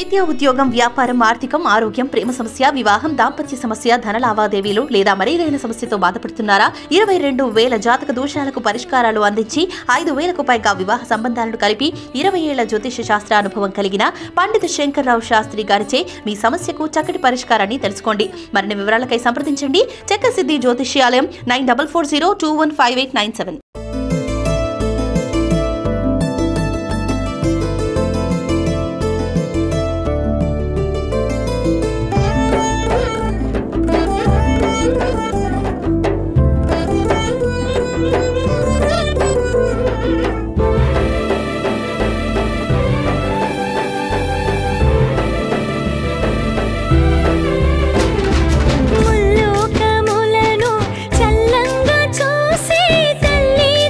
విద్య ఉద్యోగం వ్యాపారం ఆర్థికం ఆరోగ్యం ప్రేమ సమస్య వివాహం దాంపత్య సమస్య ధన లావాదేవీలు లేదా మరేదైనా సమస్యతో బాధపడుతున్నారా ఇరవై రెండు వేల జాతక దోషాలకు పరిష్కారాలు అందించి ఐదు వేలకు పైగా వివాహ సంబంధాలను కలిపి ఇరవై ఏళ్ల జ్యోతిష శాస్త్ర అనుభవం కలిగిన పండిత శంకర్రావు శాస్త్రి గారిచే మీ సమస్యకు చక్కటి పరిష్కారాన్ని తెలుసుకోండి మరిన్ని వివరాలకై సంప్రదించండి చక్కసిద్ధి జ్యోతిష్యాలయం nine double four zero two one five eight nine seven ముల్లోకములను చల్లంగా చూసి తల్లి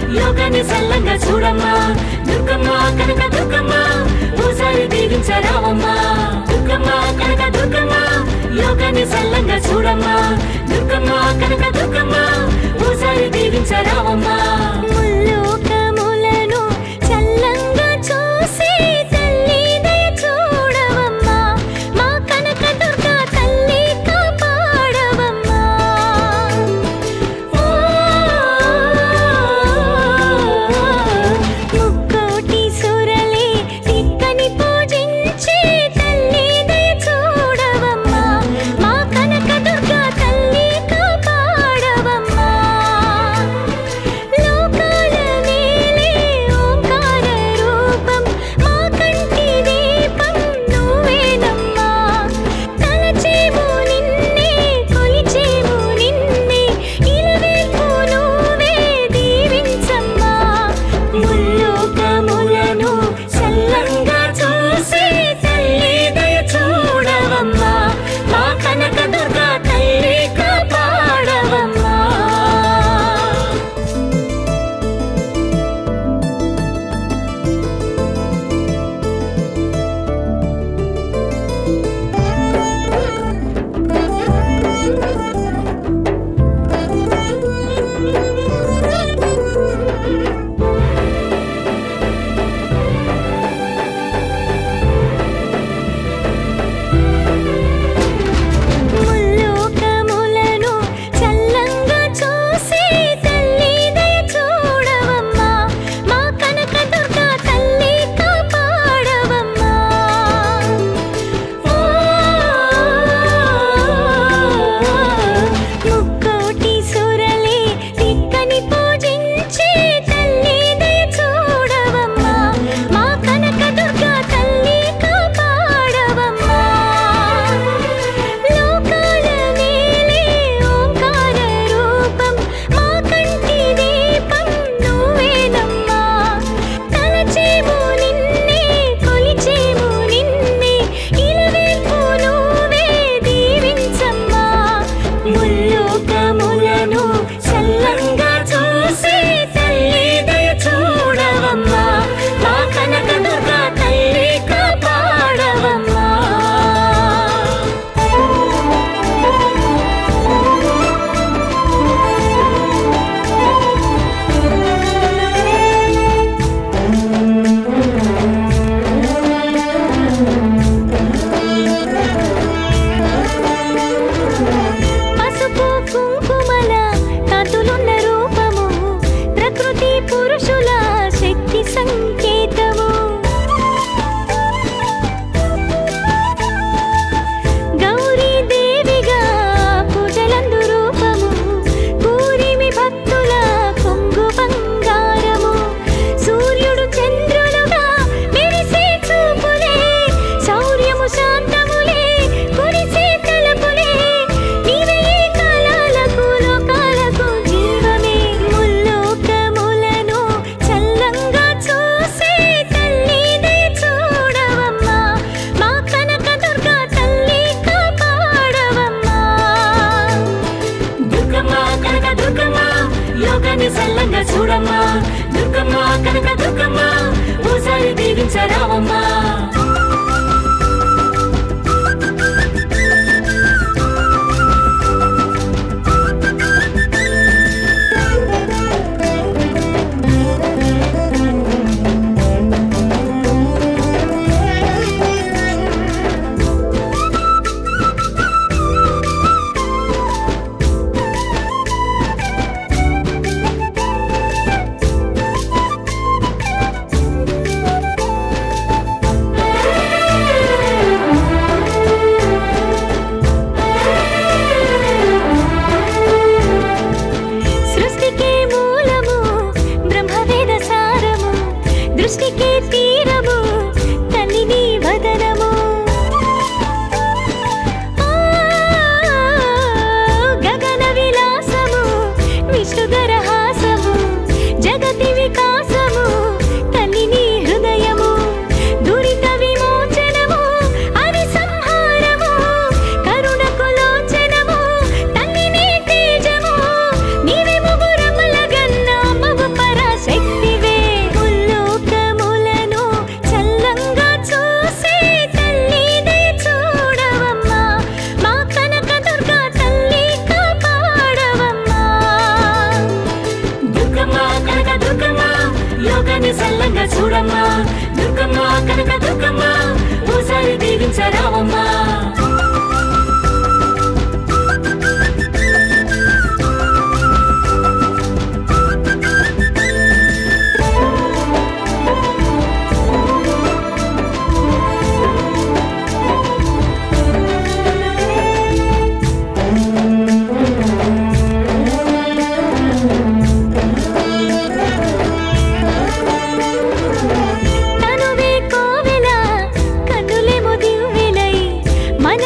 లోకాన్ని సల్లంగా చూడమ్మా దుర్గమ్మ కనక దుర్గమ్మ ఓసారి దీవించరావమ్మా దుర్గమ్మ కనక దుర్గమ్మ లోకాన్ని సల్లంగా చూడమ్మా దుర్గమ్మ కనక దుర్గమ్మ ఓసారి దీవించరావమ్మా ముల్లోకములను చల్లంగా చూసి తల్లి దయ చూడవమ్మా మా కనకదుర్గ తల్లి కాపాడవమ్మా ముక్కోటి సురలే తిక్కని పూజించి తల్లి దయ చూడవమ్మా మా కనకదుర్గ తల్లి కాపాడవమ్మా లోకాల నేలే ఓంకార రూపం మా కంటి దీపం నువ్వేనమ్మా తలచేము నిన్నే కొలిచేము నిన్నే ఇలవేల్పు నువ్వే దీవించమ్మా ముల్లోకములను చల్లంగా చూసి తల్లి దయ చూడవమ్మా మా కనకదుర్గ తల్లి కాపాడవమ్మా ముల్లోకములను చల్లంగా చూసి తల్లి దయ చూడవమ్మా మా కనకదుర్గ తల్లి కాపాడవమ్మా ముక్కోటి సురలే తిక్కని పూజించి తల్లి దయ చూడవమ్మా మా కనకదుర్గ తల్లి కాపాడవమ్మా లోకాల నేలే ఓంకార రూపం మా కంటి దీపం నువ్వేనమ్మా తలచేము నిన్నే కొలిచేము నిన్నే ఇలవేల్పు నువ్వే దీవించమ్మా ముల్లోకములను చల్లంగా చూసి తల్లి దయ చూడవమ్మా మా కనకదుర్గ తల్లి కాపాడవమ్మా పసుపు కుంకుమల కాంతులున్న రూపము ప్రకృతి పురుషుల శక్తి సంకేతము గౌరీ దేవిగా పూజలందు రూపము కూరిమి భక్తుల కొంగు బంగారము సూర్యుడు చంద్రులుగా మెరిసే చూపులే శౌర్యము శాంతములే కురిసే తలపులే నీవే కాలాలకు లోకాలకు జీవమే ముల్లోకములను చల్లంగా చూసే తల్లి దయ చూడవమ్మా మా కనకదుర్గ తల్లి కాపాడవమ్మా దుర్గమ్మ కనక దుర్గమ్మ లోకాన్ని సల్లంగా చూడమ్మా దుర్గమ్మ కనక దుర్గమ్మ ఓసారి దీవించరావమ్మా సృష్టికే మూలము బ్రహ్మవేద సారము దృష్టికే తీరము తల్లి నీ వదనము ఆ, గగన విలాసము విష్ణుధర హాసము జగతి వికాసము తల్లి నీ హృదయము దురిత విమోచనము అవి సంహారము కరుణకు లోచనము తల్లి నీ తేజము నీవే ముగురముల గన్న అమ్మవు పరాశ సల్లంగా చూడమ్మా దుర్గమ్మ కనక దుర్గమ్మ ఓసారి దీవించరావమ్మా తనువే కోవెల కన్నులేమో దివ్వెలై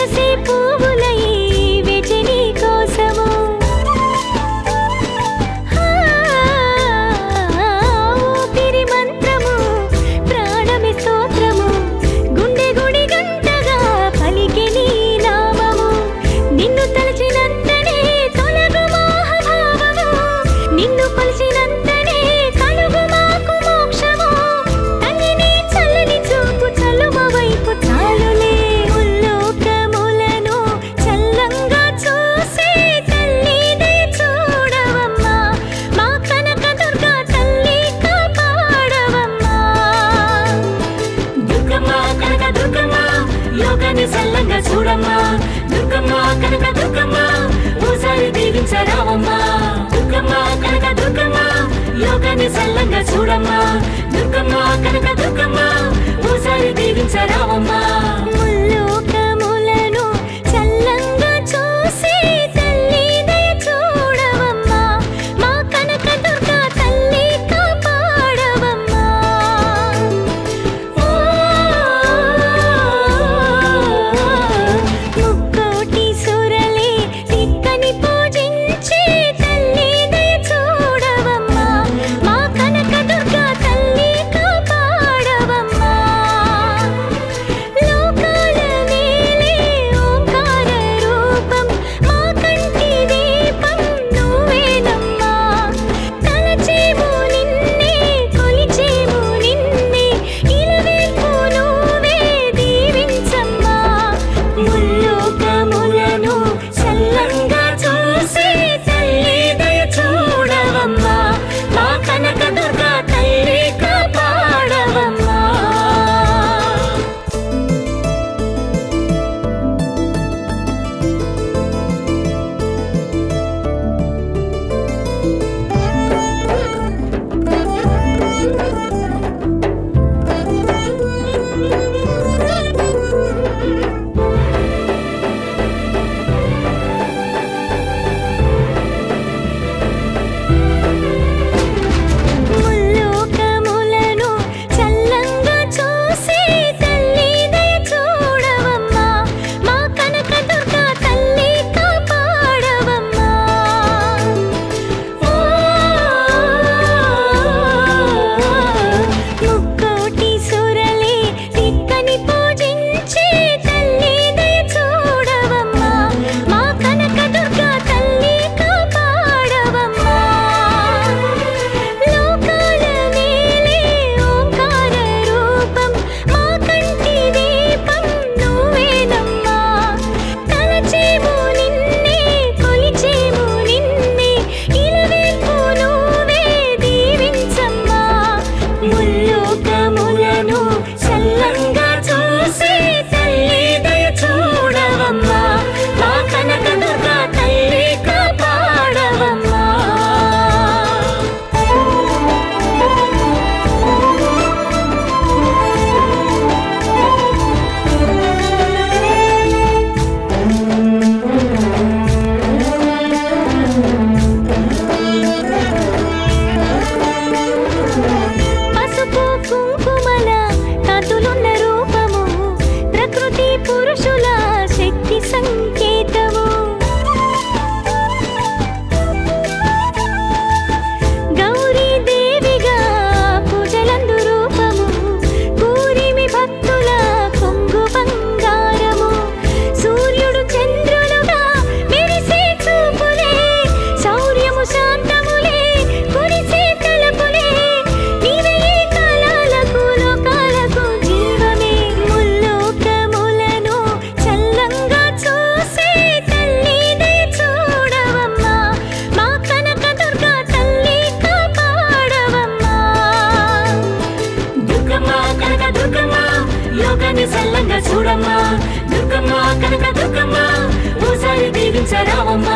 దీవించరావమ్మా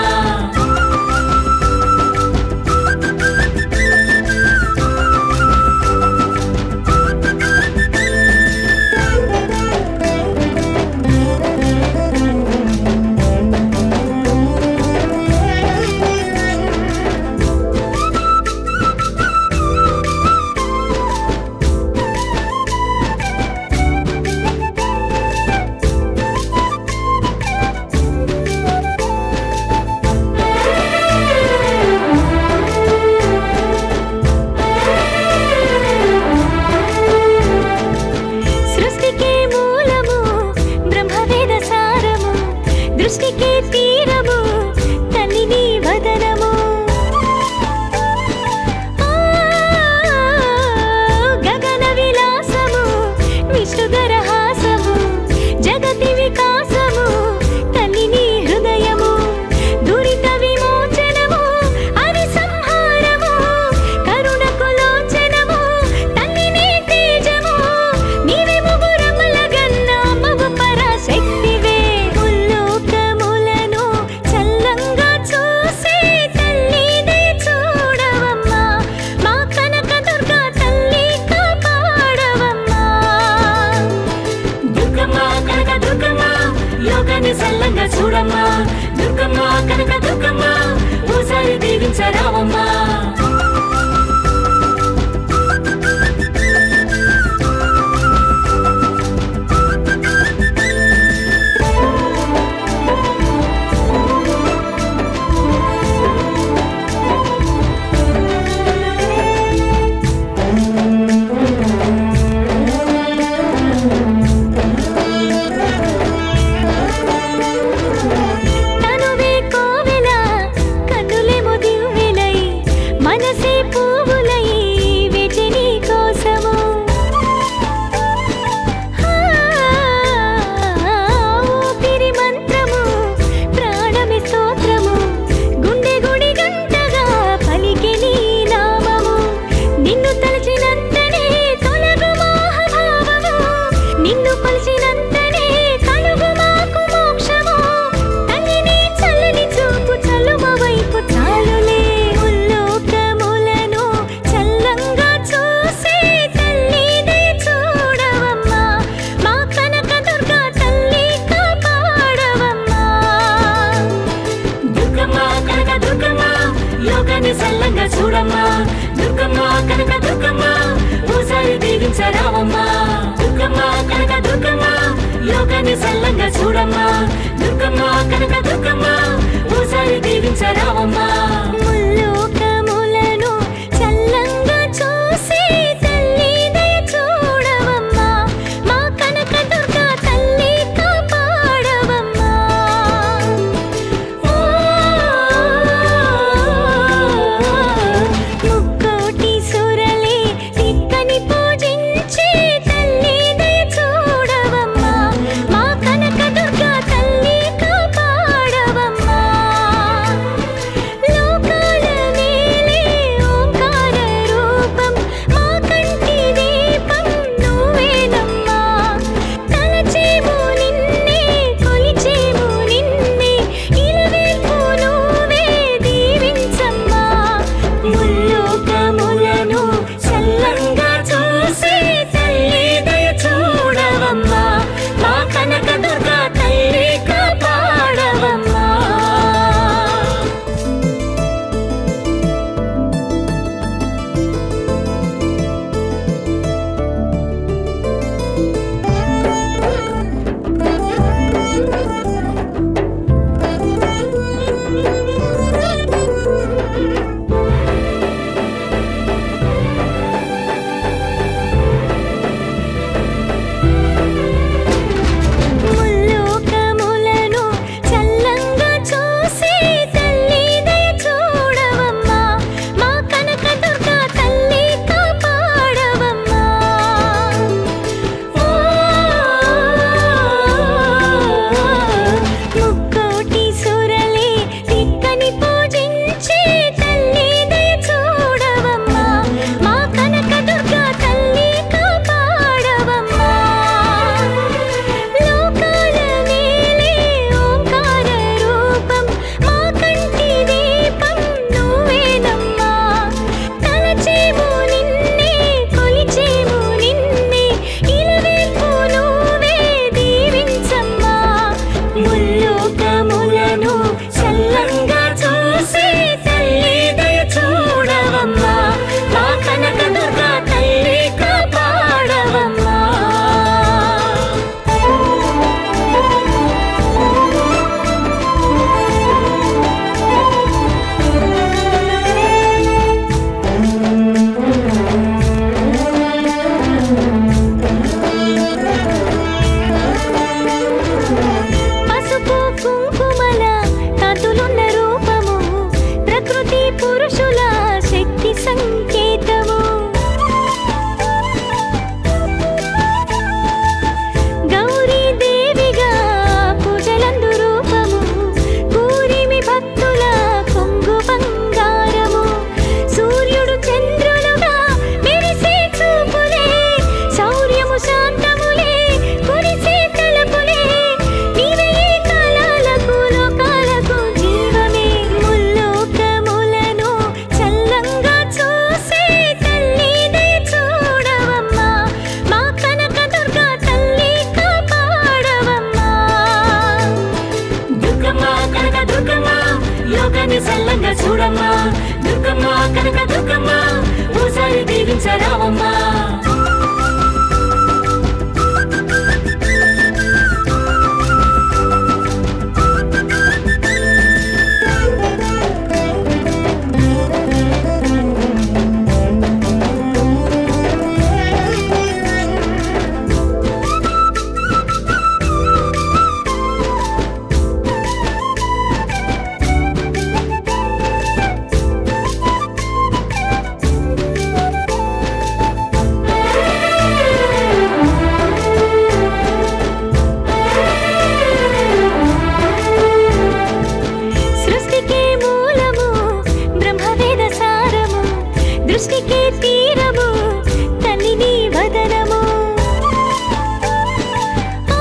సృష్టికే మూలము బ్రహ్మవేద సారము దృష్టికే తీరము తల్లి నీ వదనము ఆ, గగన విలాసము విష్ణుధర హాసము జగతి వికాసము తల్లి నీ హృదయము దురిత విమోచనము హరి సంహారము కరుణకు లోచనము తల్లి నీ తేజము నీవే ముగురముల గన్న మగ పరాశక్తివే ముల్లోకములను చల్లంగా చూసే తల్లిదే చూడవమ్మా మా కనక దుర్గా తల్లి కాపాడవమ్మా దుర్గమ్మ కనక దుర్గమ్మ లోకాన్ని సల్లంగా చూడమ్మా దుర్గమ్మ కనక దుర్గమ్మ ఓసారి దీవించరావమ్మా తనువే కోవెల కన్నులేమో దివ్వెలై మనసే పువ్వులై వేచి నీ కోసము ఆ, ఊపిరి మంత్రము ప్రాణమి స్తోత్రము గుండె గుడి గంటగా పలికి నీ నామము నిన్ను తలచినంతనే తొలగు మోహభావము నిన్ను కొలిచినంతనే కలుగు మాకు మోక్షము తల్లిని చల్లని చూపు చలుమ వైపు చాలులే ఉల్లోకములను చల్లంగా చూసే తల్లిదే చూడవమ్మా మా కనక దుర్గా తల్లి కాపాడవమ్మా దుర్గమ్మ కనక దుర్గమ్మ లోకాన్ని సల్లంగా చూడమ్మా దుర్గమ్మ కనక దుర్గమ్మ ఓసారి దీవించరావమ్మా దుర్గమ్మ కనక దుర్గమ్మ లోకాన్ని సల్లంగా చూడమ్మా దుర్గమ్మ కనక దుర్గమ్మ ఓసారి దీవించరావమ్మా ముల్లోకములను చల్లంగా చూసే తల్లిదే చూడవమ్మా మా కనక దుర్గా తల్లి కాపాడవమ్మా ముక్కోటి సురలే తిక్కని పూజించే తల్లిదే చూడవమ్మా మా కనక దుర్గా తల్లి కాపాడవమ్మా లోక సృష్టికే తీరము తల్లిని వదనము ఆ,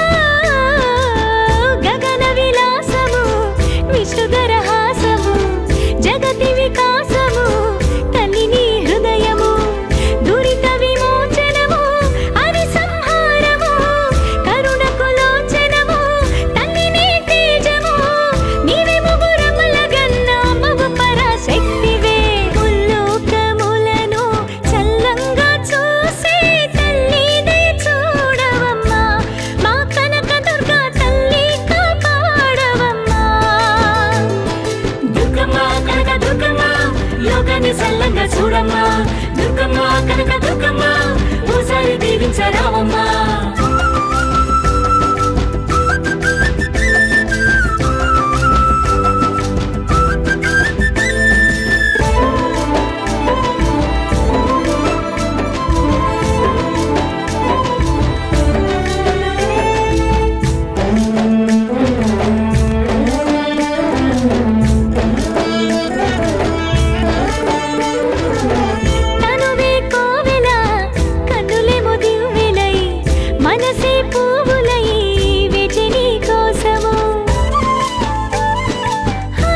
గగన విలాసము విష్ణుధర హాసము జగతి వికాసము తల్లిని హృదయము దురిత విమోచనము హరి సంహారము కరుణకు లోచనము తల్లిని తేజము నీవే ముగురముల గన్న అమ్మవు పరాశక్తివే ముల్లోకములను చల్లంగా చూసే తల్లి దయ చూడవమ్మా మా కనక దుర్గా తల్లి కాపాడవమ్మా దుర్గమ్మ కనక దుర్గమ్మ యోగాన్ని సల్లంగా చూడమ్మా దుర్గమ్మ కనక దుర్గమ్మ ఓసారి దీవించరావమ్మా తనువే కోవెల కన్నులేమో దివ్వెలై మనసే పువ్వులై వేచిని కోసము ఆ,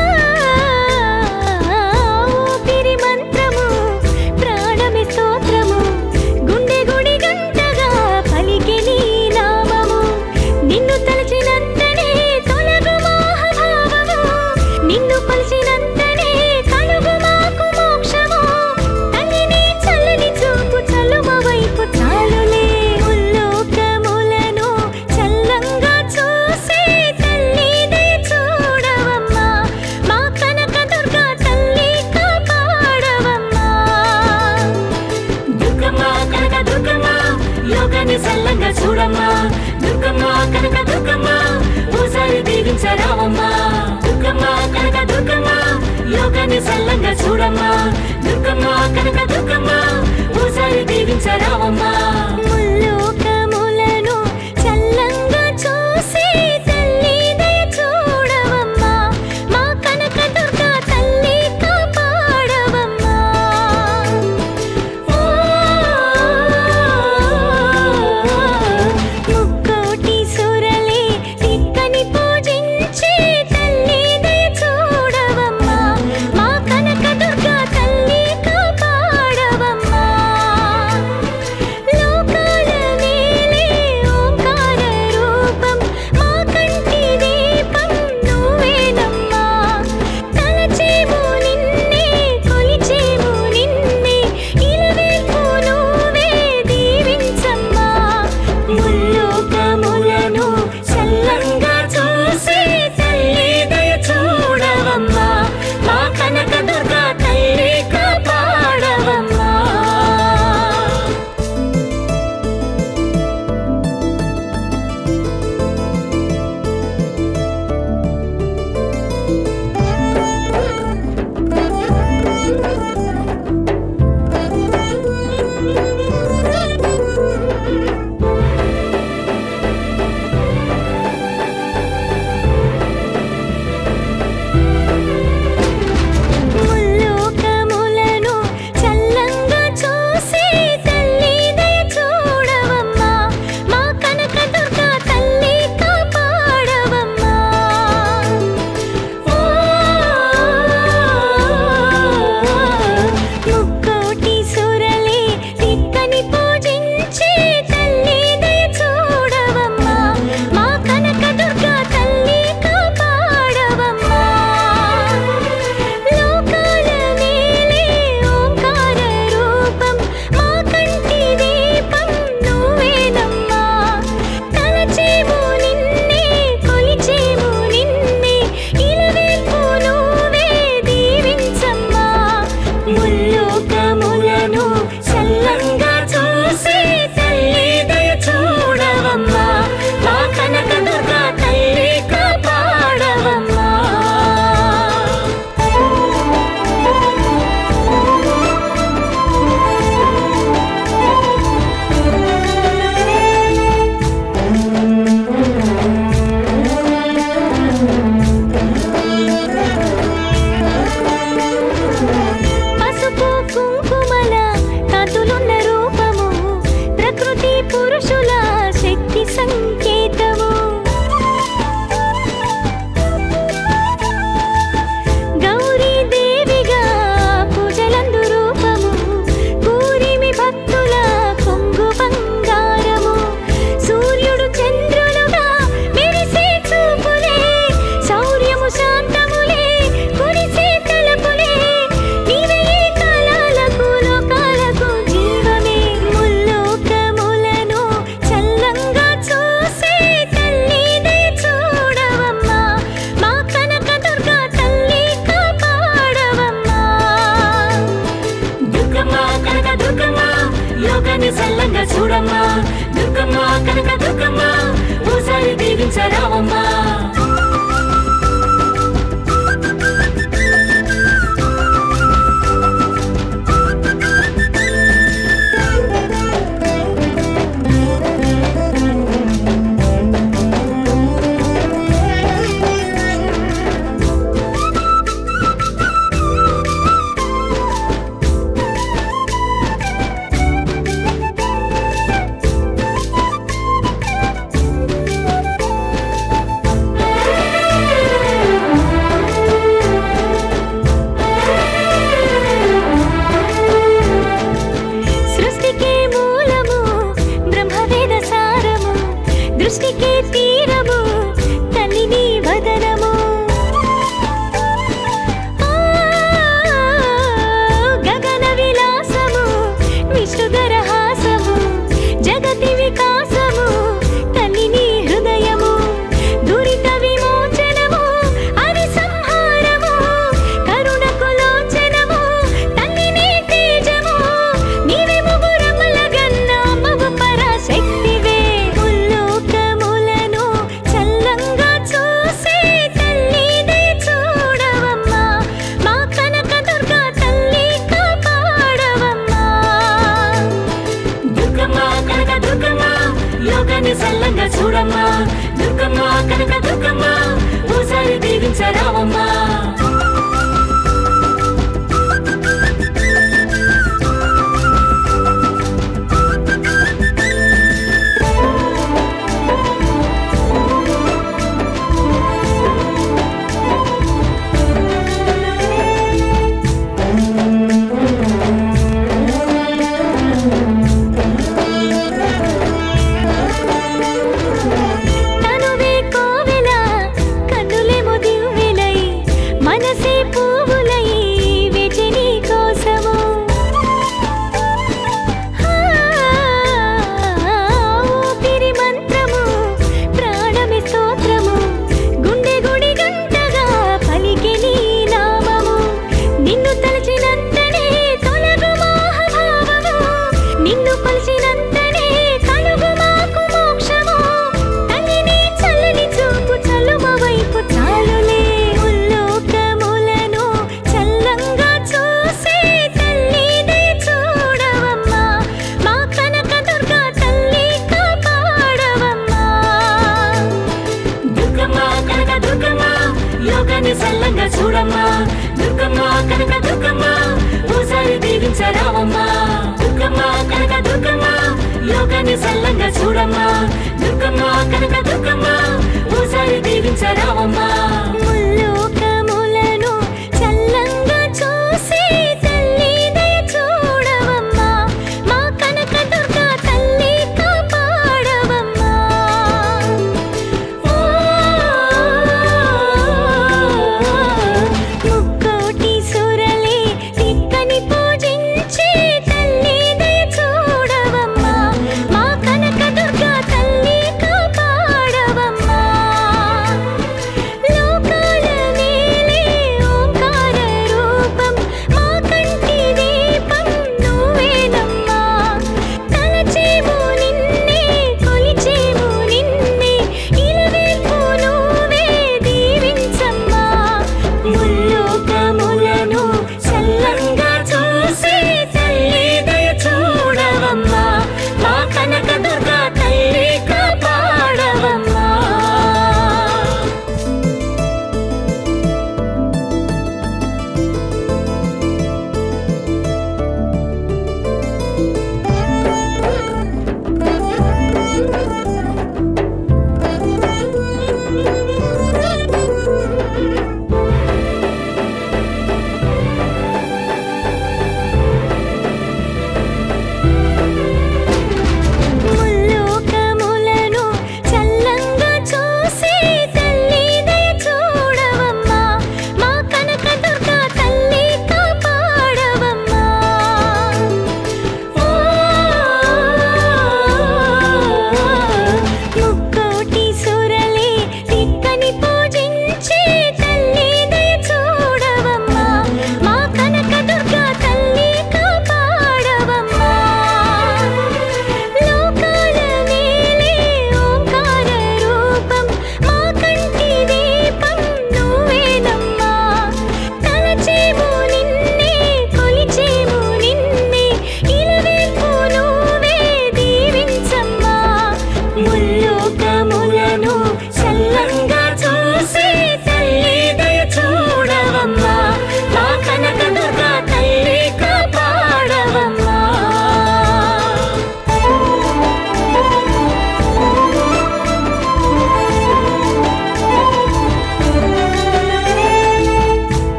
ఊపిరి మంత్రము ప్రాణమి స్తోత్రము గుండె గుడి గంటగా పలికి నీ నామము నిన్ను తలచినంతనే తొలగు మోహభావము నిన్ను కొలిచినంతనే కలుగు మాకు మోక్షము తల్లిని చల్లని చూపు చలుమ వైపు చాలులే ఉల్లోకములను చల్లంగా చూసే తల్లి దయ చూడవమ్మా మా కనక దుర్గా తల్లి కాపాడవమ్మా దుర్గమ్మ కనక దుర్గమ్మ యోగాన్ని సల్లంగా చూడమ్మా దుర్గమ్మ కనక దుర్గమ్మ ఓసారి దీవించరావమ్మా దుర్గమ్మ కనక దుర్గమ్మ యోగాన్ని సల్లంగా చూడమ్మా దుర్గమ్మ కనక దుర్గమ్మ ఓసారి దీవించరావమ్మా ముల్లోకములను చల్లంగా చూసే తల్లి దయ చూడవమ్మా మా కనక దుర్గా తల్లి కాపాడవమ్మా ముక్కోటి సురలే తిక్కని పూజించే తల్లి దయ చూడవమ్మా మా కనక దుర్గా తల్లి కాపాడవమ్మా చల్లంగా చూడమ్మా దుర్గమ్మ కనక దుర్గమ్మ ఓసారి దీవించరావమ్మా సృష్టికే మూలము బ్రహ్మవేద సారము దృష్టికే తీరము తల్లిని వదనము ఆ, గగన విలాసము విష్ణుధర హాసము జగతి వికాసము తల్లిని హృదయము దురిత విమోచనము అరి సంహారము కరుణకు లోచనము తల్లిని తేజము నీవే ముగురముల గన్న అమ్మవు పరాశక్తివే ముల్లోకములను చల్లంగా చూసే తల్లి దయ చూడవమ్మా మా కనక దుర్గా తల్లి కాపాడవమ్మా దుర్గమ్మ కనక దుర్గమ్మ లోకాన్ని చల్లంగా చూడమ్మా దుర్గమ్మ కనక దుర్గమ్మ ఓసారి దీవించరావమ్మా తనువే కోవెల కన్నులేమో దివ్వెలై మనసే పువ్వులై వేచి నీ కోసము ఆ, ఊపిరి మంత్రము ప్రాణమి స్తోత్రము గుండె గుడి గంటగా పలికి నీ నామము నిన్ను తలచినంతనే తొలగు మోహభావము నిన్ను కొలిచినంతనే కలుగు మాకు మోక్షము తల్లిని చల్లని చూపు చలుమ వైపు చాలులే ముల్లోకములను చల్లంగా చూసే తల్లి దయ చూడవమ్మా మా కనక దుర్గా తల్లి కాపాడవమ్మా దుర్గమ్మ కనక దుర్గమ్మ లోకాన్ని చల్లంగా చూడమ్మా దుర్గమ్మ కనక దుర్గమ్మ ఓసారి దీవించరావమ్మా దుర్గమ్మ కనక దుర్గమ్మ లోకాన్ని చల్లంగా చూడమ్మా దుర్గమ్మ కనక దుర్గమ్మ ఓసారి దీవించరావమ్మా ముల్లోకములను చల్లంగా చూసే తల్లి దయ చూడవమ్మా మా కనక దుర్గా తల్లి కాపాడవమ్మా ముక్కోటి సురలే తిక్కని పూజించే తల్లి దయ చూడవమ్మా మా కనక దుర్గా తల్లి కాపాడవమ్మా లోకాల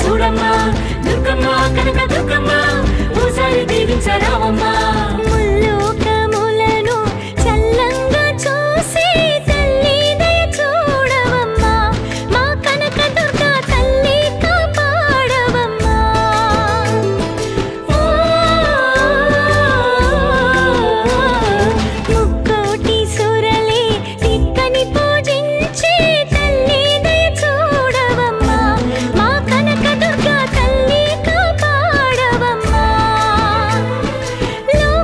చూడమ్మా దుర్గమ్మ కనక దుర్గమ్మ ఓసారి దీవించరావమ్మా ముల్లోకములను చల్లంగా చూసి తల్లి దయ చూడవమ్మా మా కనకదుర్గా తల్లి కాపాడవమ్మా ముక్కోటి సురలే తిక్కని పూజించే తల్లి దయ చూడవమ్మా మా కనకదుర్గా తల్లి కాపాడవమ్మా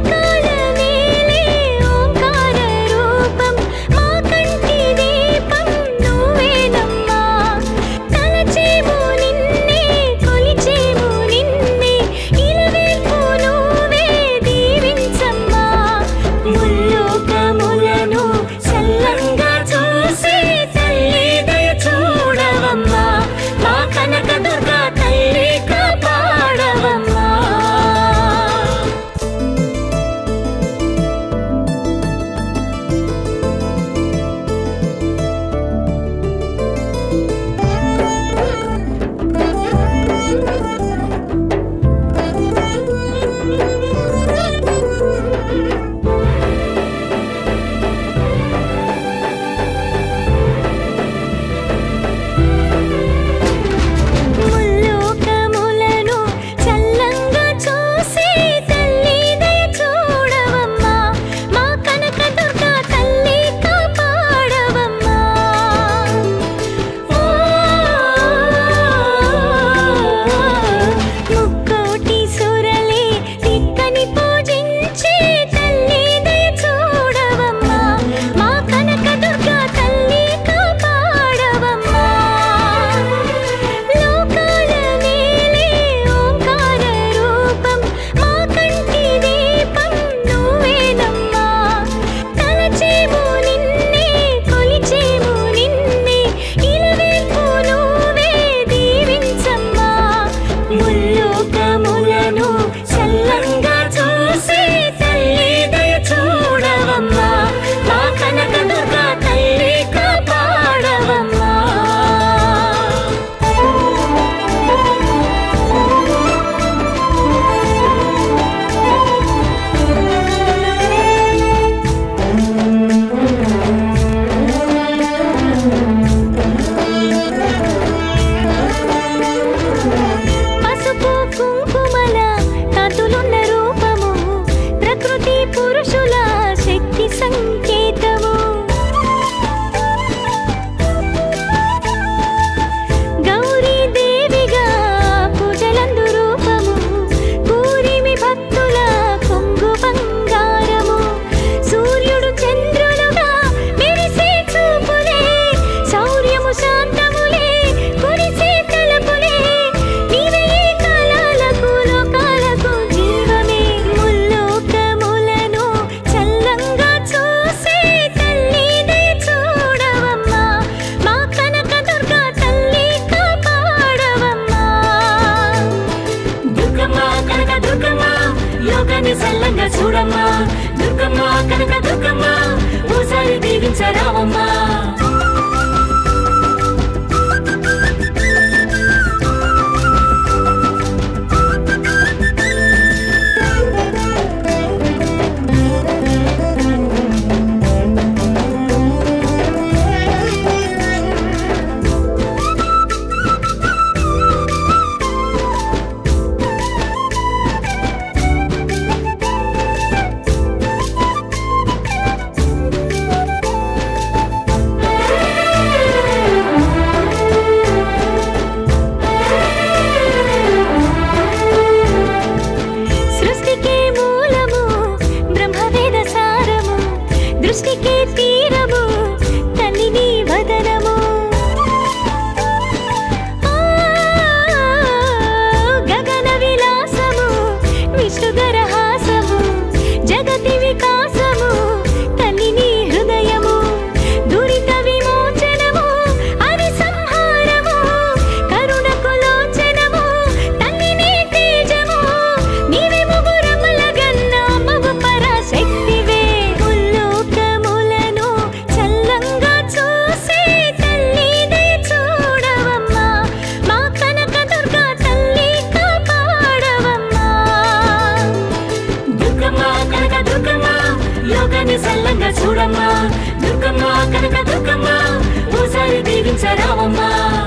సల్లంగా చూడమ్మా దుర్గమ్మ కనక దుర్గమ్మ ఓసారి దీవించరావమ్మా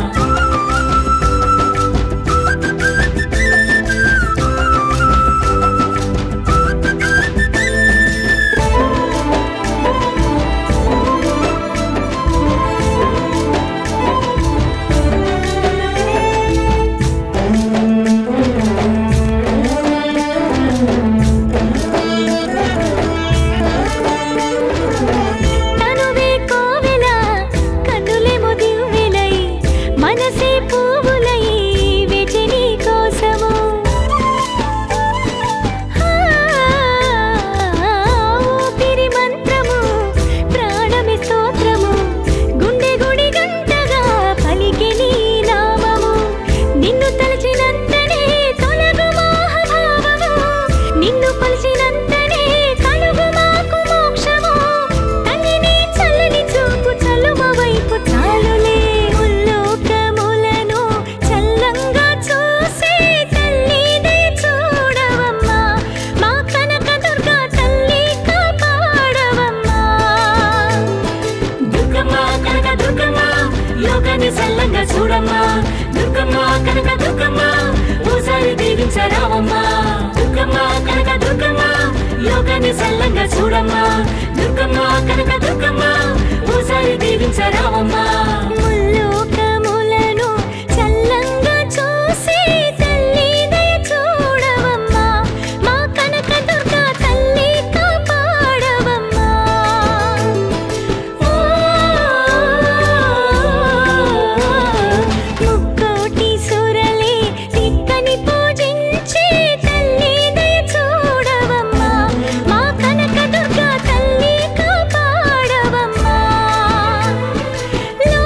తనువే కోవెల కన్నులేమో దివ్వెలై మనసే పువ్వులై వేచి నీ కోసము ఆ, ఊపిరి మంత్రము ప్రాణమి స్తోత్రము గుండె గుడి గంటగా పలికి నీ నామము నిన్ను తలచినంతనే తొలగు మోహభావము నిన్ను కొలిచినంతనే కలుగు మాకు మోక్షము తల్లిని చల్లని చూపు చలుమ వైపు చాలులే ముల్లోకములను చల్లంగా చూసే తల్లి దయ చూడవమ్మా మా కనక దుర్గా తల్లి కాపాడవమ్మా దుర్గమ్మ కనక దుర్గమ్మ లోకాన్ని సల్లంగా చూడమ్మా దుర్గమ్మ కనక దుర్గమ్మ ఓసారి దీవించరావమ్మా దుర్గమ్మ కనక దుర్గమ్మ లోకాన్ని సల్లంగా చూడమ్మా దుర్గమ్మ కనక దుర్గమ్మ ఓసారి దీవించరావమ్మా ముల్లోకములను చల్లంగా చూసే తల్లి దయ చూడవమ్మా మా కనక దుర్గా తల్లి కాపాడవమ్మా ముక్కోటి సురలే తిక్కని పూజించే తల్లి దయ చూడవమ్మా మా కనక దుర్గా తల్లి కాపాడవమ్మా లో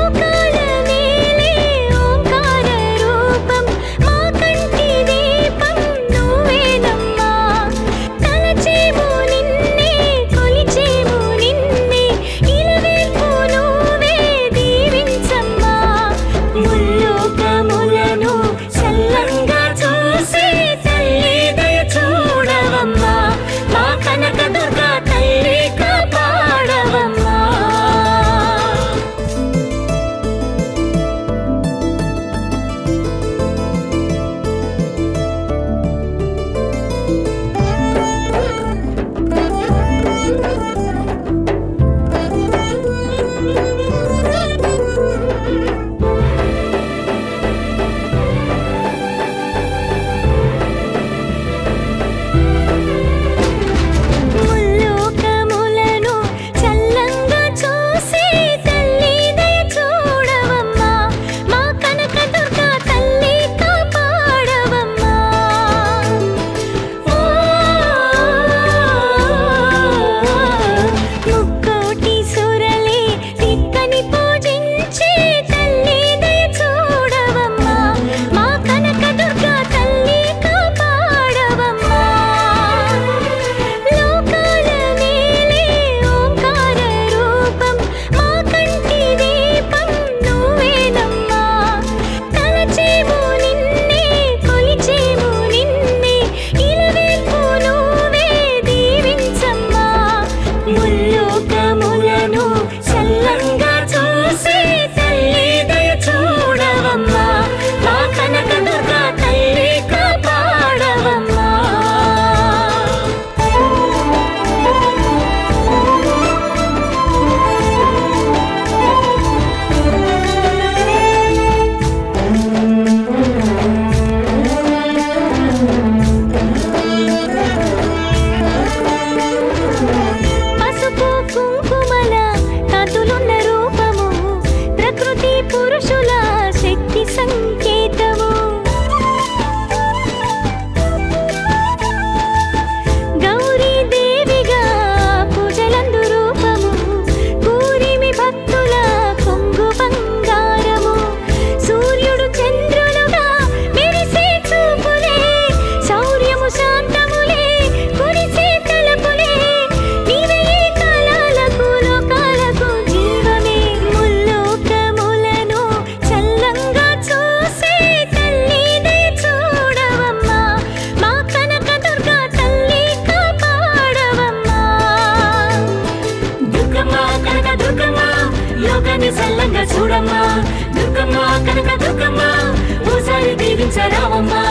చూడమ్మా దుర్గమ్మ కనక దుర్గమ్మ ఓసారి దీవించరావమ్మా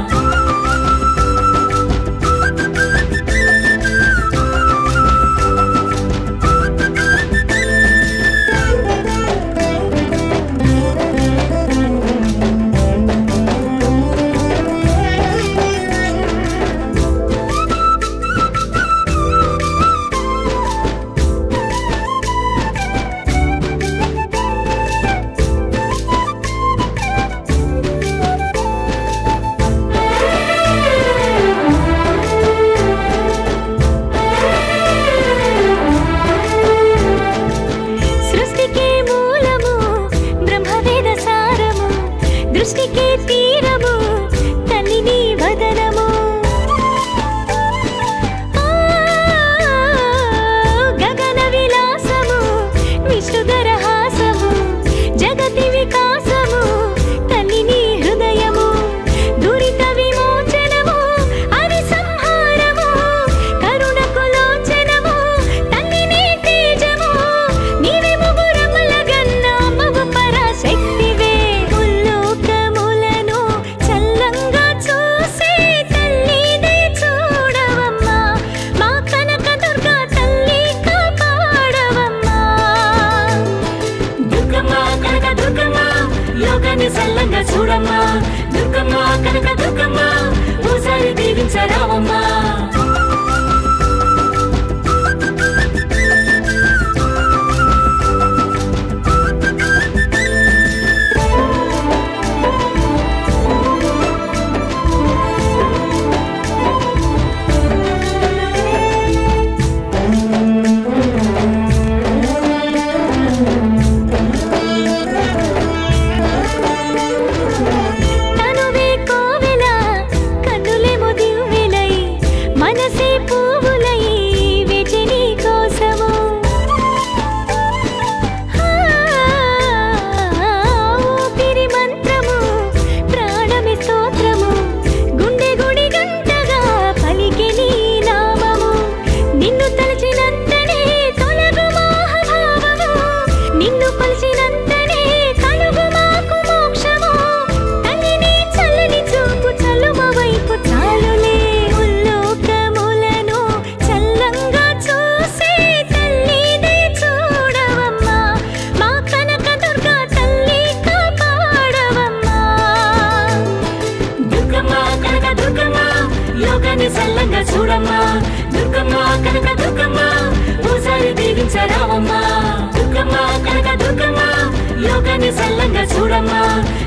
సృష్టికి మూలము బ్రహ్మవేద సారము దృష్టికి తీరము తల్లిని వదనము ఆ, గగన విలాసము విష్ణుధర హాసము జగతి వికాసము తల్లిని హృదయము దురిత విమోచనము హరి సంహారము కరుణకు లోచనము తల్లిని తేజము నీవే ముగురముల గన్న అమ్మవు పరాశక్తివే ముల్లోకములను చల్లంగా చూసే తల్లి దయ చూడవమ్మా మా కనక దుర్గా తల్లి కాపాడవమ్మా దుర్గమ్మ కనక దుర్గమ్మ లోకాన్ని సల్లంగా చూడమ్మా దుర్గమ్మ కనక దుర్గమ్మ ఓసారి దీవించరావమ్మా తనువే కోవెల కన్నులేమో దివ్వెలై మనసే పువ్వులై వేచి నీ కోసము ఆ, ఊపిరి మంత్రము ప్రాణమి స్తోత్రము గుండె గుడి గంటగా పలికి నీ నామము నిన్ను తలచినంతనే తొలగు మోహభావము నిన్ను కొలిచినంతనే కలుగు మాకు మోక్షము తల్లిని చల్లని చూపు చల్లుమ వైపు చాలులే ఉల్లోకములను చల్లంగా చూసే తల్లి దయ చూడవమ్మా మా కనక దుర్గా తల్లి కాపాడవమ్మా దుర్గమ్మ కనక దుర్గమ్మ లోకాన్ని సల్లంగా చూడమ్మా దుర్గమ్మ కనక దుర్గమ్మ ఓసారి దీవించరావమ్మా దుర్గమ్మ కనక దుర్గమ్మ లోకాన్ని సల్లంగా చూడమ్మా